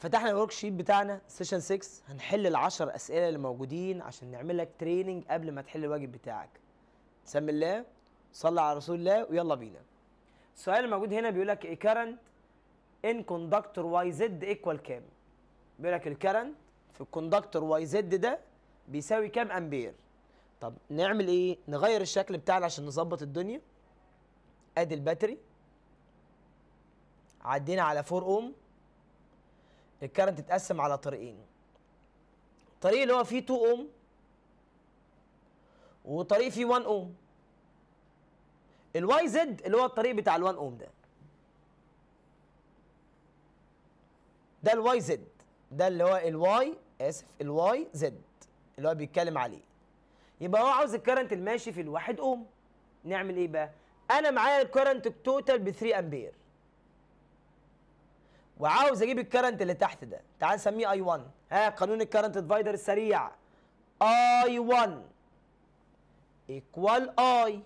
فتحنا الورك شيت بتاعنا سيشن 6 هنحل العشر اسئله اللي موجودين عشان نعمل لك تريننج قبل ما تحل الواجب بتاعك سمي الله صلى على رسول الله ويلا بينا السؤال الموجود هنا بيقول لك current ان كوندكتور واي زد ايكوال كام بيقول لك الكرنت في الكوندكتور واي زد ده بيساوي كام امبير طب نعمل ايه نغير الشكل بتاعنا عشان نظبط الدنيا ادي الباتري عدينا على 4 اوم الكرنت اتقسم على طريقين طريق اللي هو فيه 2 اوم وطريق فيه 1 اوم الواي زد اللي هو الطريق بتاع ال1 اوم ده ده الواي زد ده اللي هو الواي اسف الواي زد اللي هو بيتكلم عليه يبقى هو عاوز الكرنت الماشي في الواحد اوم نعمل ايه بقى انا معايا الكرنت التوتال ب 3 امبير وعاوز اجيب الكرنت اللي تحت ده تعال نسميه اي 1 ها قانون الكرنت ديفايدر السريع اي 1 ايكوال اي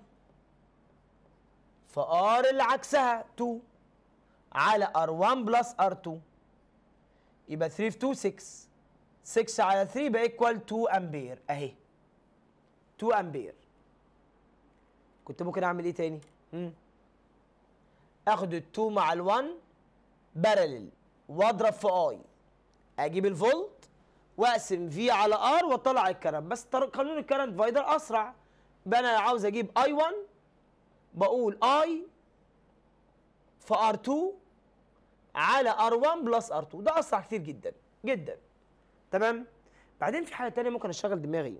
فار اللي عكسها 2 على ار1 بلس ار2 يبقى 3 في 2 6 6 على 3 يبقى ايكوال 2 امبير اهي 2 امبير كنت ممكن اعمل ايه تاني؟ مم. اخد ال 2 مع ال 1 بارلل واضرب في اي اجيب الفولت واقسم في على ار واطلع الكرنت بس طر- قانون الكرنت فايدر اسرع يبقى انا عاوز اجيب اي 1 بقول اي في ار 2 على ار 1 بلس ار 2 ده اسرع كتير جدا جدا تمام بعدين في حاجه تانية ممكن اشغل دماغي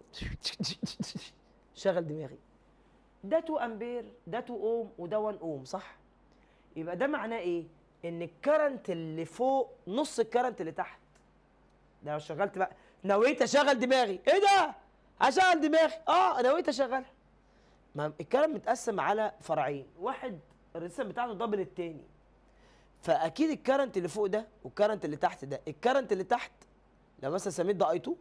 شغل دماغي ده 2 امبير ده 2 اوم وده 1 اوم صح يبقى ده معناه ايه ان الكرنت اللي فوق نص الكرنت اللي تحت ده لو شغلت بقى نويت اشغل دماغي ايه ده هشغل دماغي اه نويت اشغلها ما الكرنت متقسم على فرعين واحد الريسم بتاعته دبل التاني فاكيد الكرنت اللي فوق ده والكرنت اللي تحت ده الكرنت اللي تحت لو مثلا سميت ده اي 2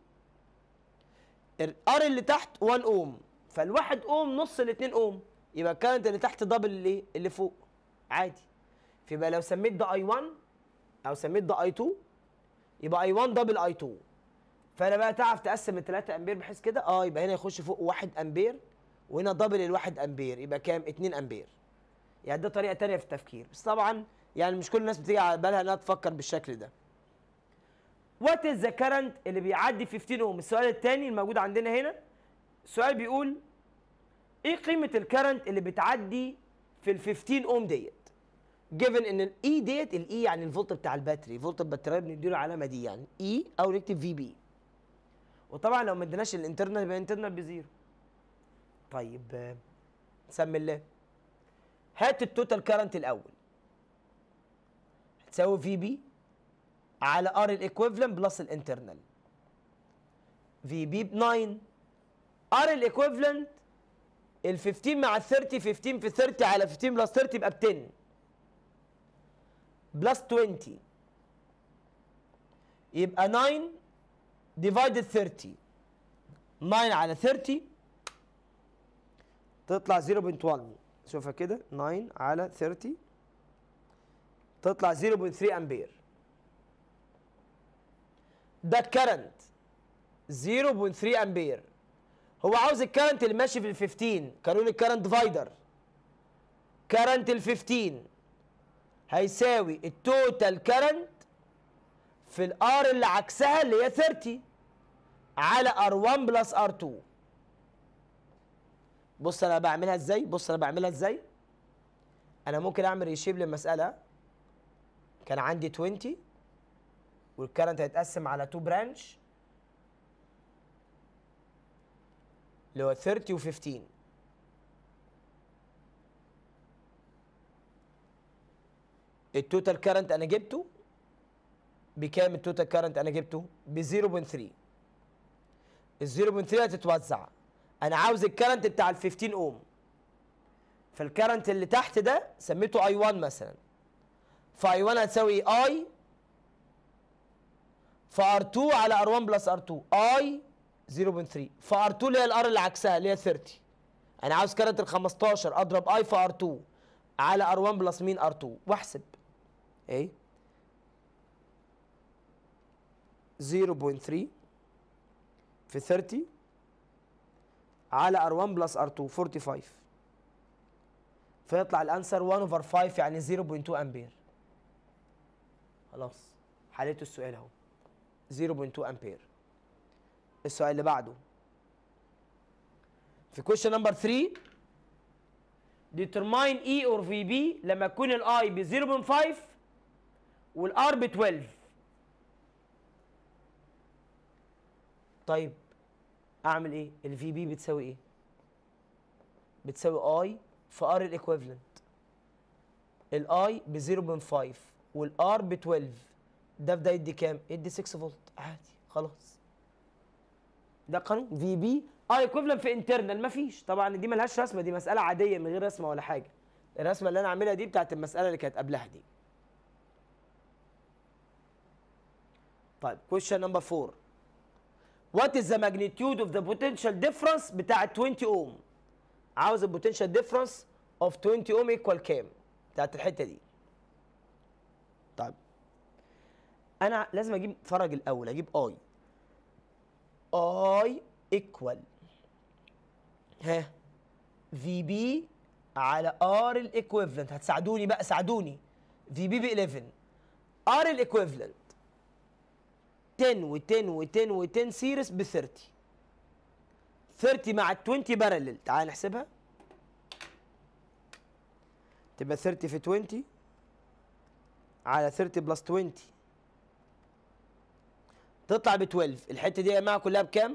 الار اللي تحت 1 اوم فالواحد اوم نص الاتنين اوم يبقى الكرنت اللي تحت دبل اللي اللي فوق عادي فيبقى لو سميت ده اي 1 او سميت ده اي 2 يبقى اي 1 دبل اي 2 فانا بقى تعرف تقسم ال 3 امبير بحيث كده اه يبقى هنا يخش فوق 1 امبير وهنا دبل الواحد امبير يبقى كام 2 امبير يعني ده طريقه تانية في التفكير بس طبعا يعني مش كل الناس بتيجي على بالها انها تفكر بالشكل ده وات از ذا كرنت اللي بيعدي 15 اوم السؤال الثاني الموجود عندنا هنا السؤال بيقول ايه قيمه الكرنت اللي بتعدي في ال 15 اوم ديت جيفن ان الاي ديت الاي يعني الفولت بتاع الباتري فولت البطاريه بنديله العلامه دي يعني اي او نكتب في بي وطبعا لو ما اديناش الانترنال يبقى الانترنال بزيرو طيب آه، سمي الله هات التوتال كرنت الاول هتساوي في بي على ار الايكويفالنت بلس الانترنال في بي ب 9 ار الايكويفالنت ال 15 مع ال 30 15 في 30 على 15 بلس 30 يبقى ب 10 بلس 20 يبقى 9 ديفايدد 30 9 على 30 تطلع 0.1 شوفها كده 9 على 30 تطلع 0.3 امبير ده الكرنت 0.3 امبير هو عاوز الكرنت اللي ماشي في ال 15 قانون الكرنت ديفايدر كرنت ال 15 هيساوي التوتال كرنت في الار اللي عكسها اللي هي 30 على ار1 بلس ار2 بص انا بعملها ازاي بص انا بعملها ازاي انا ممكن اعمل ريشيب للمساله كان عندي 20 والكرنت هيتقسم على 2 برانش اللي هو 30 و15 التوتال كرنت انا جبته بكام التوتال كرنت انا جبته ب 0.3 ال 0.3 هتتوزع انا عاوز الكرنت بتاع ال 15 اوم فالكرنت اللي تحت ده سميته اي 1 مثلا فاي 1 هتساوي اي فار 2 على ار 1 بلس ار 2 اي 0.3 فار 2 اللي هي الار اللي عكسها اللي هي 30 انا عاوز كرنت ال 15 اضرب اي في ار 2 على ار 1 بلس مين ار 2 واحسب ايه 0.3 في 30 على R1 بلس R2 45 فيطلع الانسر 1 اوفر 5 يعني 0.2 امبير خلاص حليت السؤال اهو 0.2 امبير السؤال اللي بعده في question number 3 determine E or VB لما يكون ال I ب 0.5 وال R ب 12 طيب اعمل ايه ال VB بتساوي ايه بتساوي I في R الايكويفالنت ال I ب 0.5 وال R ب 12 ده في ده يدي كام يدي 6 فولت عادي خلاص ده قانون في بي اه ايكويفالنت في انترنال مفيش طبعا دي ملهاش رسمه دي مساله عاديه من غير رسمه ولا حاجه الرسمه اللي انا عاملها دي بتاعت المساله اللي كانت قبلها دي طيب question number 4 what is the magnitude of the potential difference بتاع 20 اوم عاوز البوتنشال difference of 20 اوم equal كام بتاعت الحته دي طيب انا لازم اجيب فرج الاول اجيب اي اي ايكوال ها في بي على ار الايكويفالنت هتساعدوني بقى ساعدوني في بي ب 11 ار الايكويفالنت 10 و10 و10 و10 سيريس ب 30 30 مع ال 20 بارلل تعال نحسبها تبقى 30 في 20 على 30 بلس 20 تطلع ب 12 الحته دي يا جماعه كلها بكام؟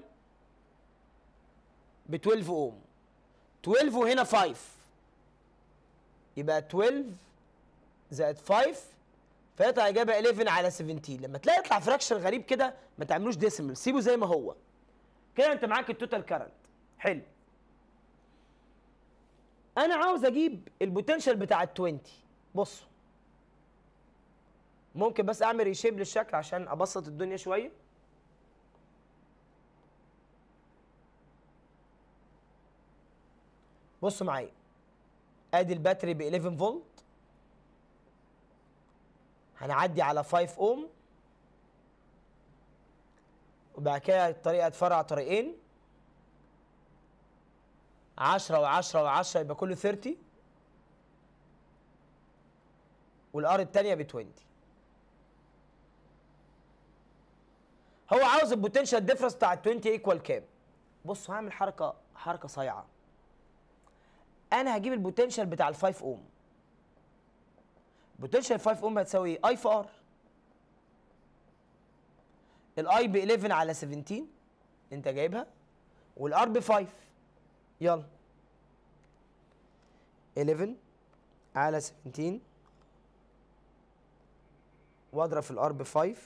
ب 12 اوم 12 وهنا 5 يبقى 12 زائد 5 فيطلع اجابه 11 على 17 لما تلاقي يطلع فراكشن غريب كده ما تعملوش ديسيمال سيبه زي ما هو كده انت معاك التوتال كارنت حلو انا عاوز اجيب البوتنشال بتاع ال 20 بصوا ممكن بس اعمل ريشيب للشكل عشان ابسط الدنيا شويه بصوا معايا ادي الباتري ب 11 فولت هنعدي على 5 اوم وبعد كده الطريقه هتفرع طريقين 10 و10 و10 يبقى كله 30 والار الثانيه ب 20 هو عاوز البوتنشال ديفرنس بتاع ال 20 ايكوال كام بصوا هعمل حركه حركه صايعه انا هجيب البوتنشال بتاع ال 5 اوم بوتنشال 5 اوم هتساوي اي في ار الاي ب 11 على 17 انت جايبها والار ب 5 يلا 11 على 17 واضرب في الار ب 5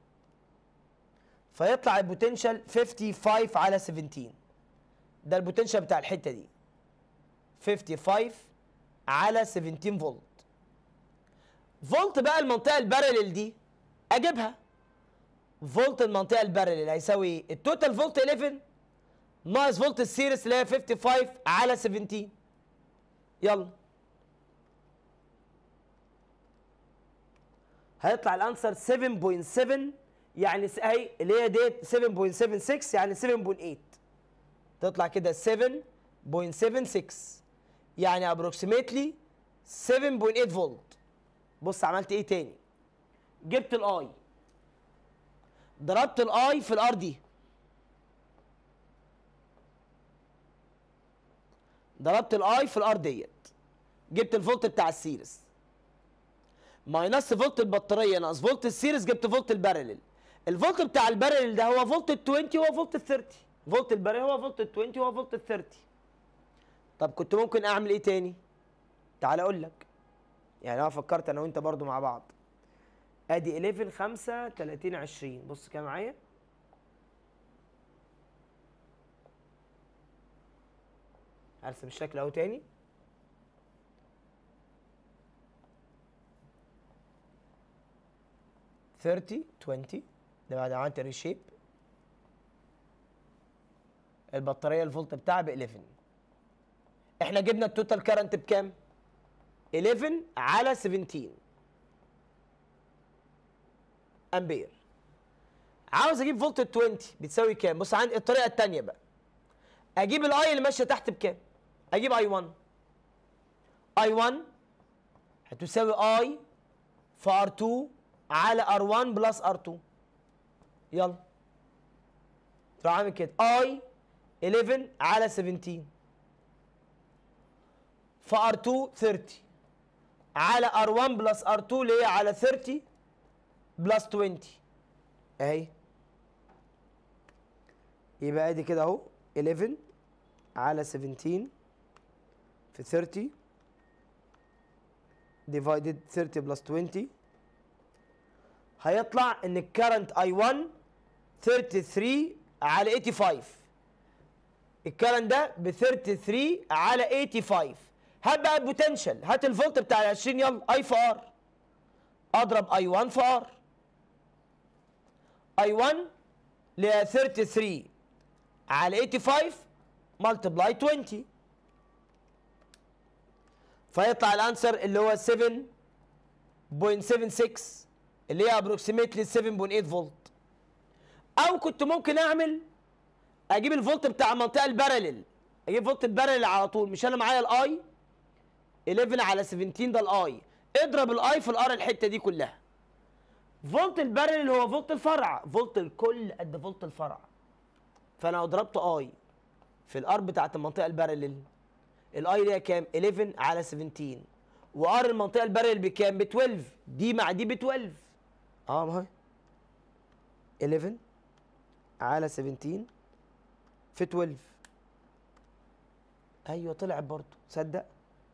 فيطلع البوتنشال 55 على 17 ده البوتنشال بتاع الحته دي 55 على 17 فولت فولت بقى المنطقه البارلل دي اجيبها فولت المنطقه البارلل هيساوي التوتال فولت 11 ناقص فولت السيريس اللي هي 55 على 17 يلا هيطلع الانسر 7.7 يعني س- اهي اللي هي ديت 7.76 يعني 7.8 تطلع كده 7.76 يعني ابروكسيمتلي 7.8 فولت بص عملت ايه تاني جبت الاي ضربت الاي في الار دي ضربت الاي في الار ديت جبت الفولت بتاع السيريس ماينس فولت البطاريه ناقص فولت السيريس جبت فولت البارلل الفولت بتاع البارلل ده هو فولت ال 20 هو فولت ال 30 فولت البارلل هو فولت ال 20 هو فولت ال 30 طب كنت ممكن اعمل ايه تاني تعال اقول لك يعني انا فكرت انا وانت برضو مع بعض ادي 11 5 30 20 بص كده معايا هرسم الشكل اهو تاني ثيرتي 20 ده بعد ما عملت ريشيب البطاريه الفولت بتاعها ب 11 احنا جبنا التوتال كارنت بكام 11 على 17 امبير عاوز اجيب فولت 20 بتساوي كام بص عندي الطريقه الثانيه بقى اجيب الاي اللي ماشيه تحت بكام اجيب اي 1 اي 1 هتساوي اي في ار 2 على ار 1 بلس ار 2 يلا تروح عامل كده اي 11 على 17 في ار 2 30 على ار 1 بلس ار 2 اللي هي على 30 بلس 20 اهي يبقى ادي كده اهو 11 على 17 في 30 divided 30 بلس 20 هيطلع ان الكرنت اي 1 33 على 85 الكرنت ده ب 33 على 85 هات بقى البوتنشال هات الفولت بتاع ال 20 يلا اي في ار اضرب اي 1 في ار اي 1 ل 33 على 85 ملتبلاي 20 فيطلع الانسر اللي هو 7.76 اللي هي ابروكسيمتلي 7.8 فولت او كنت ممكن اعمل اجيب الفولت بتاع المنطقه البارلل اجيب فولت البارلل على طول مش انا معايا الاي 11 على 17 ده الاي اضرب الاي في الار الحته دي كلها فولت البارلل هو فولت الفرع فولت الكل قد فولت الفرع فانا لو ضربت اي في الار بتاعت المنطقه البارلل الاي دي كام 11 على 17 وار المنطقه البارلل بكام ب 12 دي مع دي ب 12 اه ما هي 11 على 17 في 12 ايوه طلعت برضه تصدق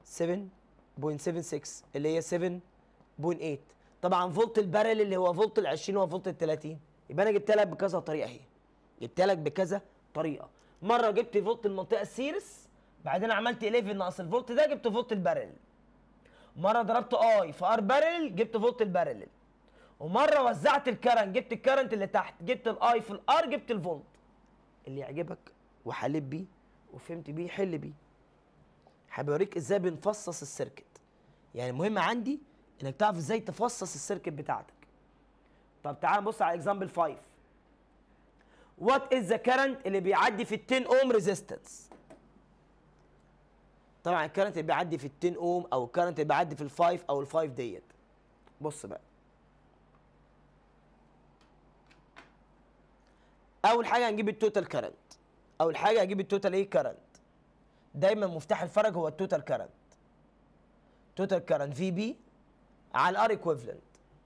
7.76 اللي هي 7.8 طبعا فولت البارل اللي هو فولت ال 20 هو فولت ال 30 يبقى انا جبت لك بكذا طريقه اهي جبت لك بكذا طريقه مره جبت فولت المنطقه السيرس بعدين عملت 11 ناقص الفولت ده جبت فولت البارل مره ضربت اي في ار بارل جبت فولت البارل ومره وزعت الكرنت جبت الكرنت اللي تحت جبت الاي في الار جبت الفولت اللي يعجبك وحليت بيه وفهمت بيه حل بيه هبوريك ازاي بنفصص السيركت يعني المهم عندي انك تعرف ازاي تفصص السيركت بتاعتك طب تعال نبص على اكزامبل 5 وات از ذا كرنت اللي بيعدي في ال 10 اوم ريزيستنس طبعا الكرنت اللي بيعدي في ال 10 اوم او الكرنت اللي بيعدي في ال 5 او ال 5 ديت بص بقى اول حاجه هنجيب التوتال كرنت اول حاجه هجيب التوتال ايه كرنت دايما مفتاح الفرج هو التوتال كرنت توتال كرنت في بي على الار ايكويفالنت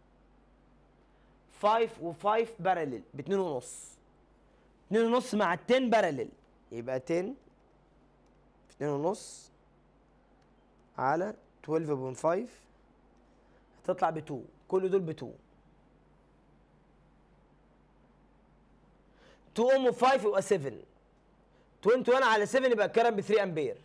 5 و5 بارلل ب 2 ونص 2 ونص مع 10 بارلل يبقى 10 في 2 ونص على 12.5 هتطلع ب 2 كل دول ب 2 2 اوم و5 يبقى 7 21 على 7 يبقى الكرنت ب 3 امبير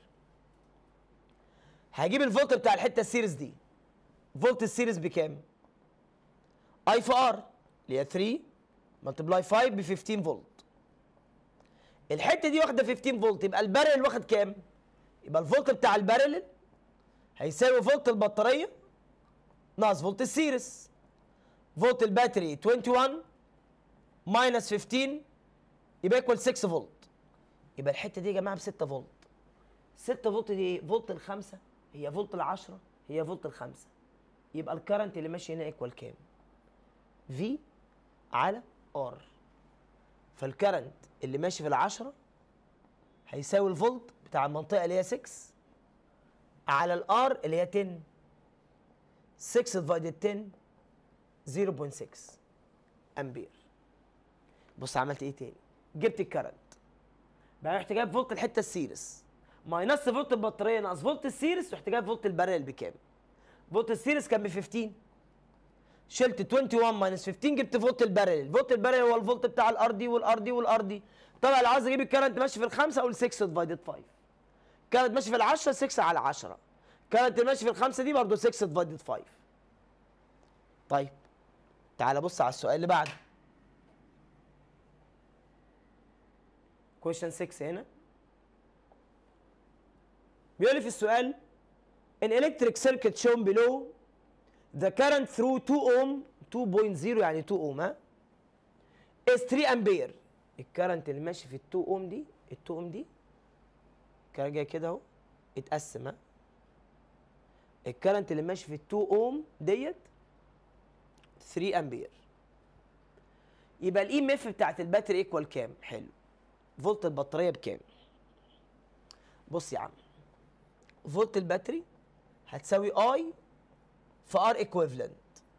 هجيب الفولت بتاع الحته السيريز دي فولت السيريز بكام؟ اي في ار اللي هي 3 ملتبلاي 5 ب 15 فولت الحته دي واخده 15 فولت يبقى البارل واخد كام؟ يبقى الفولت بتاع البارل هيساوي فولت البطاريه ناقص فولت السيريز فولت الباتري 21 ماينس 15 يبقى يكوال 6 فولت يبقى الحته دي يا جماعه ب 6 فولت 6 فولت دي ايه؟ فولت الخمسه هي فولت العشرة هي فولت الخمسة يبقى الكرنت اللي ماشي هنا ايكوال كام؟ في على ار فالكرنت اللي ماشي في العشرة هيساوي الفولت بتاع المنطقة اللي هي 6 على الار اللي هي 10 6 ديفايدد 10 0.6 امبير بص عملت ايه تاني؟ جبت الكرنت بقى رحت جايب فولت الحتة السيرس ماينس فولت البطاريه ناقص فولت السيريس رحت جايب فولت البارل بكام؟ فولت السيريس كان ب 15 شلت 21 ماينس 15 جبت فولت البارل، فولت البارل هو الفولت بتاع الار دي والار دي والار دي طبعا لو عايز اجيب الكرنت ماشي في الخمسه اقول 6 ديفايدد 5 كانت ماشي في ال 10 6 على 10 كانت ماشي في الخمسه دي برضه 6 ديفايدد 5 طيب تعال بص على السؤال اللي بعده question 6 هنا بيقول لي في السؤال an electric circuit shown below the current through 2 ohm 2.0 يعني 2 ohm ها is 3 امبير الكرنت اللي ماشي في ال 2 اوم دي ال 2 اوم دي كان جاي كده اهو اتقسم ها الكرنت اللي ماشي في ال 2 اوم ديت 3 امبير يبقى الاي ام اف بتاعت الباتري ايكوال كام حلو فولت البطاريه بكام بص يا عم فولت الباتري هتساوي اي في ار ايكويفالنت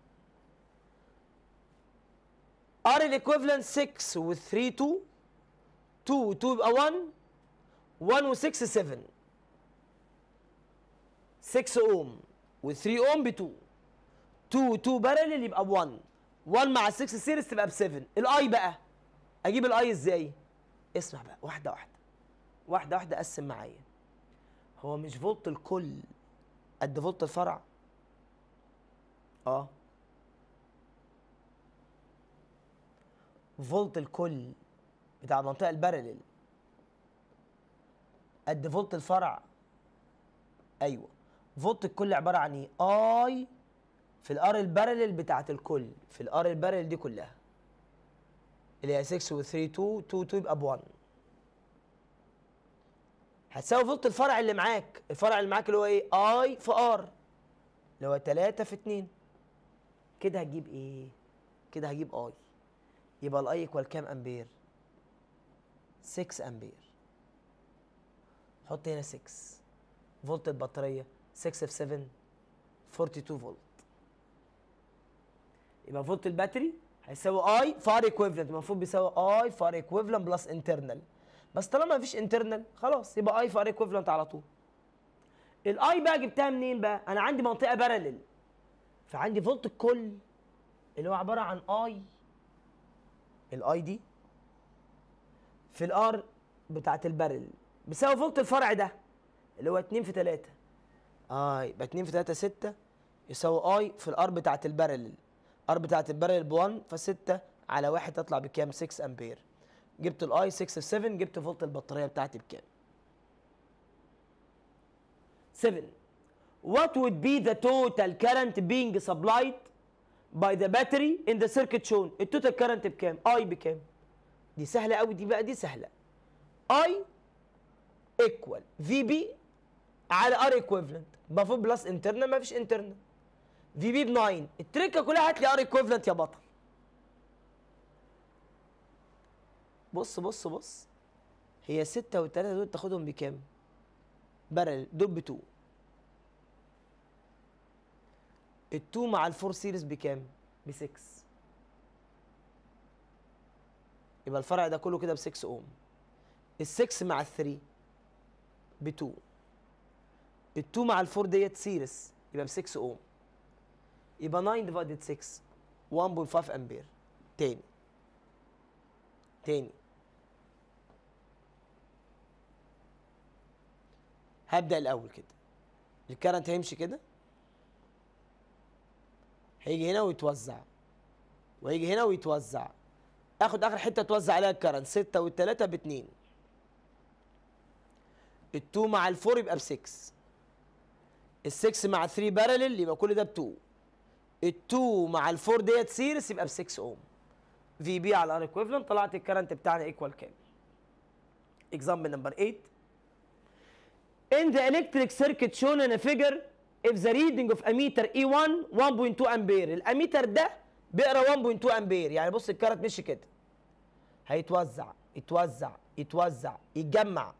ار الايكويفالنت 6 و 3 2 2 و 2 يبقى 1 1 و 6 7 6 اوم و 3 اوم ب 2 2 و 2 بارلل يبقى ب 1 1 مع 6 سيريز تبقى ب 7 الاي بقى اجيب الاي ازاي اسمع بقى واحده واحده واحده واحده قسم معايا هو مش فولت الكل قد فولت الفرع اه فولت الكل بتاع المنطقه البارلل قد فولت الفرع ايوه فولت الكل عباره عن ايه اي في الار البارلل بتاعت الكل في الار البارلل دي كلها اللي هي 6 و 3 2 2 2 يبقى ب 1 هتساوي فولت الفرع اللي معاك الفرع اللي معاك اللي هو ايه اي في ار اللي هو 3 في 2 كده هتجيب ايه كده هجيب اي يبقى الاي ايكوال كام امبير 6 امبير حط هنا 6 فولت البطاريه 6 في 7 42 فولت يبقى فولت الباتري هيساوي اي فار ايكويفالنت المفروض بيساوي اي فار ايكويفالنت بلس انترنال بس طالما مفيش انترنال خلاص يبقى اي فار ايكويفالنت على طول الاي بقى جبتها منين بقى انا عندي منطقه بارلل فعندي فولت الكل اللي هو عباره عن اي الاي دي في الار بتاعت البارل بيساوي فولت الفرع ده اللي هو 2 في 3 اه يبقى 2 في 3 6 يساوي اي في الار بتاعت البارل ار بتاعت البارل ب 1 ف6 على 1 تطلع بكام 6 امبير جبت الاي 6 في 7 جبت فولت البطاريه بتاعتي بكام 7 What would be the total current being supplied by the battery in the circuit shown التوتال كارنت بكام اي بكام دي سهله قوي دي بقى دي سهله اي ايكوال في بي على ار ايكويفالنت المفروض بلس انترنال ما فيش انترنال في بي ب 9 التركه كلها هات لي ار ايكويفالنت يا بطل بص بص بص هي 6 و3 دول تاخدهم بكام برل دول ب 2 ال2 مع الفور سيريز بكام؟ ب 6 يبقى الفرع ده كله كده ب 6 اوم ال 6 مع ال 3 ب 2 ال 2 مع ال 4 ديت سيريز يبقى ب 6 اوم يبقى 9 ديفايدد 6 1.5 امبير تاني تاني هبدأ الأول كده الكرنت هيمشي كده هيجي هنا ويتوزع ويجي هنا ويتوزع اخد اخر حته توزع عليها الكرنت 6 والتلاتة ب 2 ال2 مع ال4 يبقى ب 6 ال6 مع 3 بارلل يبقى كل ده ب 2 ال2 مع ال4 ديت سيريس يبقى ب 6 اوم في بي على ار ايكويفالنت طلعت الكرنت بتاعنا ايكوال كام example number 8 in the electric circuit shown in a figure if the reading of ammeter E1 1.2 امبير الاميتر ده بيقرا 1.2 امبير يعني بص الكارت مشي كده هيتوزع يتوزع يتوزع يتجمع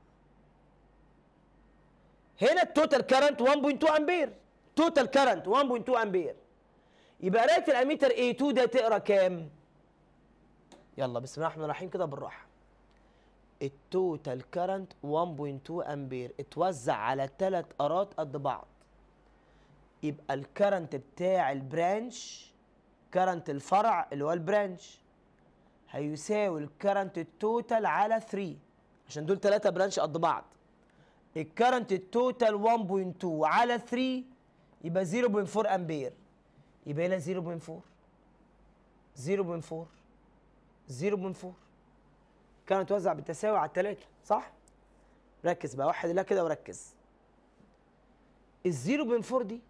هنا التوتال كارنت 1.2 امبير توتال كارنت 1.2 امبير يبقى قرايه الاميتر A2 ده تقرا كام يلا بسم الله الرحمن الرحيم كده بالراحه التوتال كارنت 1.2 امبير اتوزع على ثلاث قارات قد بعض يبقى الكرنت بتاع البرانش كرنت الفرع اللي هو البرانش هيساوي الكرنت التوتال على 3 عشان دول ثلاثة برانش قد بعض الكرنت التوتال 1.2 على 3 يبقى 0.4 امبير يبقى هنا 0.4 0.4 0.4 كانت توزع بالتساوي على الثلاثة صح؟ ركز بقى واحد لا كده وركز ال 0.4 دي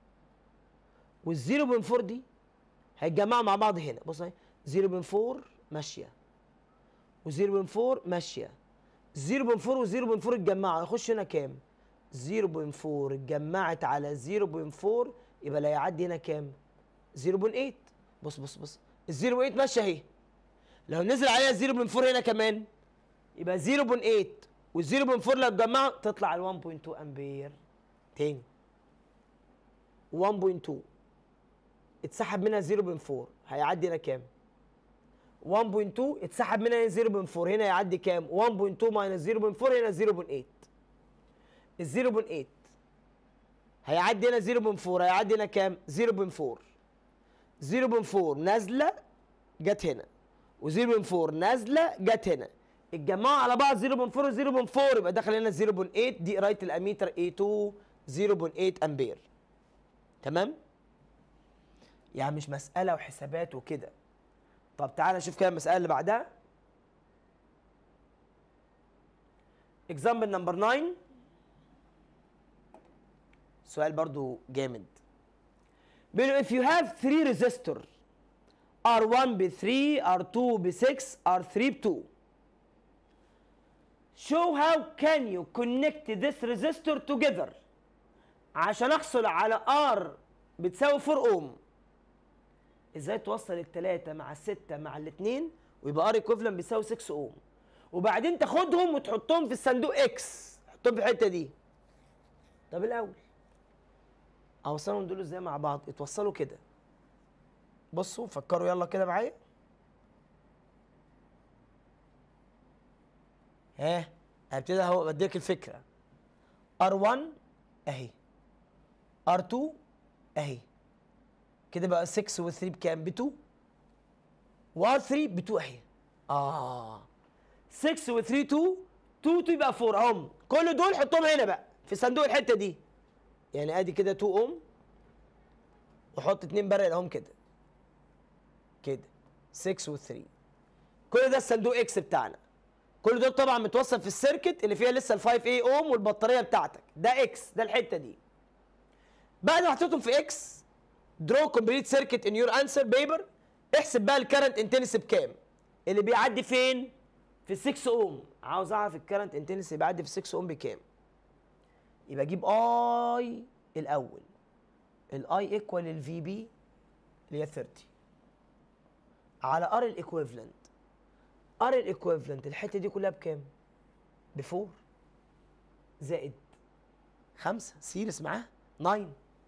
وال 0.4 دي هيتجمعوا مع بعض هنا بص اهي 0.4 ماشيه و0.4 ماشيه 0.4 و0.4 اتجمعوا يخش هنا كام 0.4 اتجمعت على 0.4 يبقى لا يعدي هنا كام 0.8 بص بص بص ال 0.8 ماشيه اهي لو نزل عليها 0.4 هنا كمان يبقى 0.8 وال 0.4 لو اتجمعوا تطلع ال 1.2 امبير تاني 1.2 اتسحب منها 0.4 هيعدي هنا كام 1.2 اتسحب منها 0.4 هنا يعدي كام 1.2 ماينس 0.4 هنا 0.8 ال 0.8 هيعدي هنا 0.4 هيعدي هنا كام 0.4 0.4 نازله جت هنا و0.4 نازله جت هنا اتجمعوا على بعض 0.4 و 0.4 يبقى دخل هنا 0.8 دي قرايه الاميتر A2 0.8 امبير تمام يعني مش مساله وحسابات وكده طب تعالى نشوف كده المساله اللي بعدها example نمبر 9 سؤال برضو جامد بيقول if you have 3 resistor R1 ب 3 R2 ب 6 R3 ب 2 show how can you connect this resistor together عشان احصل على R بتساوي 4 اوم ازاي توصل التلاتة مع الستة مع الاتنين ويبقى ار ايكوفلنت بيساوي 6 اوم وبعدين تاخدهم وتحطهم في الصندوق اكس حطهم في الحته دي طب الاول اوصلهم دول ازاي مع بعض اتوصلوا كده بصوا فكروا يلا كده معايا ها هبتدي اهو بديك الفكره R1 اهي R2 اهي كده بقى 6 و 3 بكام؟ ب 2 و 3 ب 2 اهي اه 6 و 3 2 2 2 يبقى 4 اهم كل دول حطهم هنا بقى في صندوق الحته دي يعني ادي كده 2 اوم وحط اتنين برق اهم كده كده 6 و 3 كل ده الصندوق اكس بتاعنا كل دول طبعا متوصل في السيركت اللي فيها لسه ال 5 اي اوم والبطاريه بتاعتك ده اكس ده الحته دي بعد ما حطيتهم في اكس درو كومبليت سيركت ان يور انسر بيبر احسب بقى الكرنت انتنسي بكام اللي بيعدي فين في 6 اوم عاوز اعرف الكرنت انتنسي بيعدي في 6 اوم بكام يبقى اجيب اي الاول الاي ايكوال الفي بي اللي هي 30 على ار الايكويفالنت ار الايكويفالنت الحته دي كلها بكام ب 4 زائد 5 سيريس معاه 9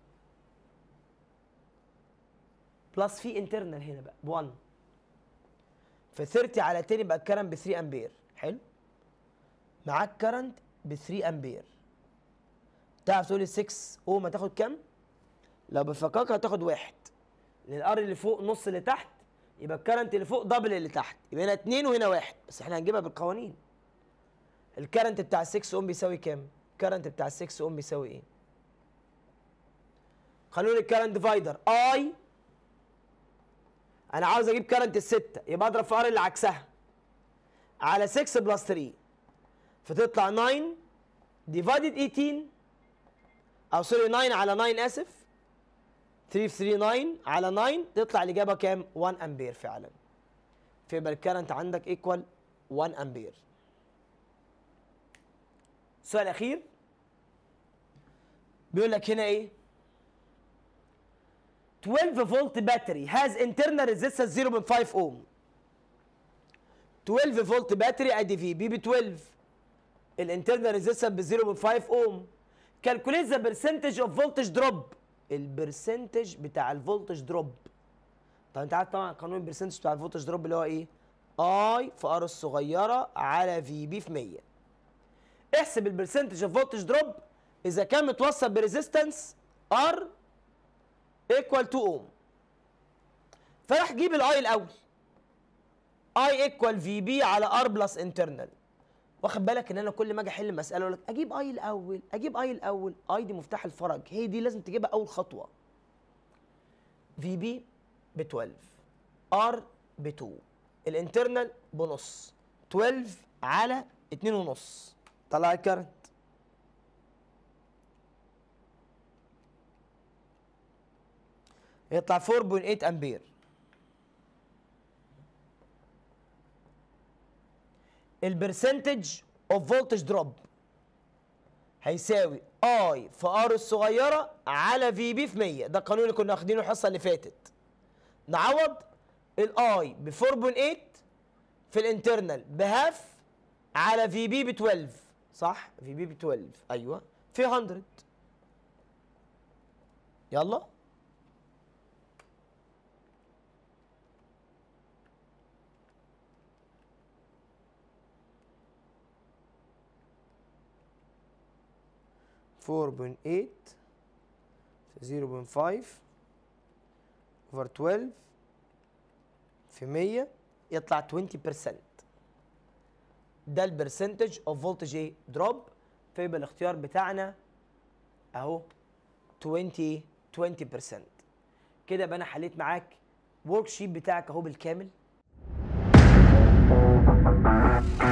بلس في انترنال هنا بقى ب 1 في 30 على 10 يبقى الكرنت ب 3 امبير حلو معاك كرنت ب 3 امبير تعرف تقول لي 6 اوم هتاخد كام؟ لو بفكاك هتاخد واحد لان الار اللي فوق نص اللي تحت يبقى الكرنت اللي فوق دبل اللي تحت يبقى هنا 2 وهنا واحد بس احنا هنجيبها بالقوانين الكرنت بتاع ال 6 اوم بيساوي كام؟ الكرنت بتاع ال 6 اوم بيساوي ايه؟ خلوني الكرنت ديفايدر اي انا عاوز اجيب كرنت الستة يبقى اضرب في ار اللي عكسها على 6 بلس 3 فتطلع 9 ديفايدد 18 او سوري 9 على 9 اسف 3 في 3 9 على 9 تطلع الاجابه كام 1 امبير فعلا فيبقى الكرنت عندك ايكوال 1 امبير السؤال الاخير بيقول لك هنا ايه 12 فولت باتري has internal resistance 0.5 اوم 12 فولت باتري ادي في بي ب 12 الانترنال ريزيستنس ب 0.5 اوم كالكوليت ذا برسنتج اوف فولتج دروب البرسنتج بتاع الفولتج دروب طب انت عارف طبعا قانون البرسنتج بتاع الفولتج دروب اللي هو ايه اي في ار الصغيره على في بي في 100 احسب البرسنتج اوف فولتج دروب اذا كان متوصل بريزيستنس ار ايكوال 2 اوم فراح جيب الاي الاول اي ايكوال في بي على ار بلس انترنال واخد بالك ان انا كل ما اجي احل مساله اقول لك اجيب اي الاول اجيب اي الاول اي دي مفتاح الفرج هي دي لازم تجيبها اول خطوه في بي ب 12 ار ب 2 الانترنال بنص 12 على 2 ونص طلع الكرنت يطلع 4.8 امبير البرسنتج اوف فولتج دروب هيساوي اي في ار الصغيره على في بي في 100 ده القانون اللي كنا واخدينه الحصه اللي فاتت نعوض الاي ب 4.8 في الانترنال بهاف على في بي ب 12 صح في بي ب 12 ايوه في 100 يلا فور بوينت ايت في زيرو بوينت فايف اوفر 12 في 100 يطلع 20% ده البرسنتج اوف فولتج ايه دروب فيبقى الاختيار بتاعنا اهو 20 20% كده يبقى انا حليت معاك ورك شيت بتاعك اهو بالكامل